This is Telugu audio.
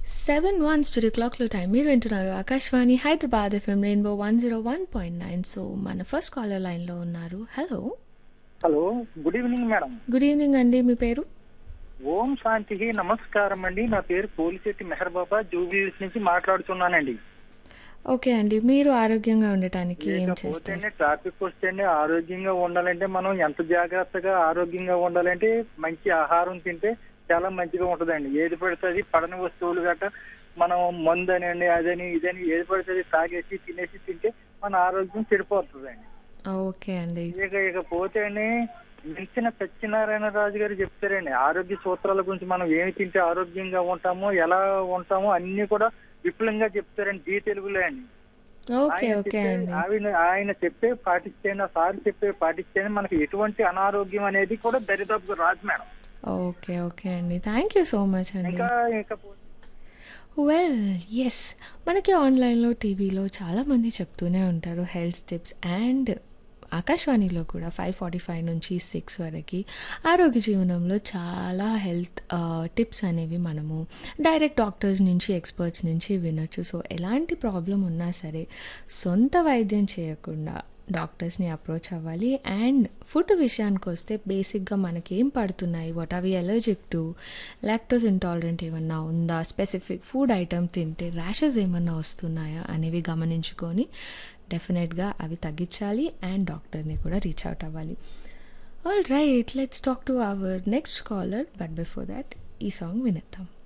సెవెన్ వన్ స్టూడియో క్లాక్లో టైం మీరు వింటున్నారు Akashvani Hyderabad FM rainbow one zero one point nine so మన ఫస్ట్ కాలర్ లైన్లో ఉన్నారు hello hello good evening madam good evening అండి మీ పేరు ఓం శాంతికి నమస్కారం అండి నా పేరు పోలిశెట్టి మెహర్ బాబా జూబిలీస్ నుంచి మాట్లాడుతున్నానండి ఓకే అండి మీరు ఆరోగ్యంగా ఉండటానికి ఏం చేస్తారు లేకపోతేనే ట్రాఫిక్ వస్తేనే ఆరోగ్యంగా ఉండాలంటే మనం ఎంత జాగ్రత్తగా ఆరోగ్యంగా ఉండాలంటే మంచి ఆహారం తింటే చాలా మంచిగా ఉంటుందండి ఏది పడుతుంది పడని వస్తువులు గట్ట మనం మందు అనండి అదని ఇదని ఏది పడుతుంది తాగేసి తినేసి తింటే మన ఆరోగ్యం చెడిపోతుందండి ఓకే అండి ఇక ఇకపోతేనే మించిన సత్యనారాయణ రాజు గారు చెప్తారండి ఆరోగ్య సూత్రాల గురించి మనం ఏమి తింటే ఆరోగ్యంగా ఉంటామో ఎలా ఉంటామో అన్ని కూడా విపులంగా చెప్తారండి జీ తెలుగులో అండి ఓకే ఆయన ఓకే చెప్పే- అండి ఆయన ఆయన చెప్పే పాటిస్తేనే సార్ చెప్పే పాటిస్తేనే మనకి ఎటువంటి అనారోగ్యం అనేది కూడా దరిదాపుకు రాదు మేడం ఓకే ఓకే అండి థ్యాంక్ యూ సో మచ్ అండి ఇంకా ఇకపోతే వెల్ ఎస్ మనకి ఆన్లైన్లో టీవీలో చాలామంది చెప్తూనే ఉంటారు హెల్త్ టిప్స్ అండ్ ఆకాశవాణిలో కూడా ఫైవ్ ఫార్టీ ఫైవ్ నుంచి సిక్స్ వరకు ఆరోగ్య జీవనంలో చాలా హెల్త్ టిప్స్ అనేవి మనము డైరెక్ట్ డాక్టర్స్ నుంచి ఎక్స్పర్ట్స్ నుంచి వినొచ్చు సో ఎలాంటి ప్రాబ్లం ఉన్నా సరే సొంత వైద్యం చేయకుండా డాక్టర్స్ని అప్రోచ్ అవ్వాలి అండ్ ఫుడ్ విషయానికి వస్తే బేసిక్గా మనకి ఏం పడుతున్నాయి వాట్ అవి ఎలర్జిక్ టు లాక్టోస్ ఇంటాలరెంట్ ఏమన్నా ఉందా స్పెసిఫిక్ ఫుడ్ ఐటమ్ తింటే ర్యాషెస్ ఏమన్నా వస్తున్నాయా అనేవి గమనించుకొని డెఫినెట్గా అవి తగ్గించాలి అండ్ డాక్టర్ని కూడా రీచ్ అవుట్ అవ్వాలి all right let's talk to our next caller but before that ఈ సాంగ్ వినేద్దాం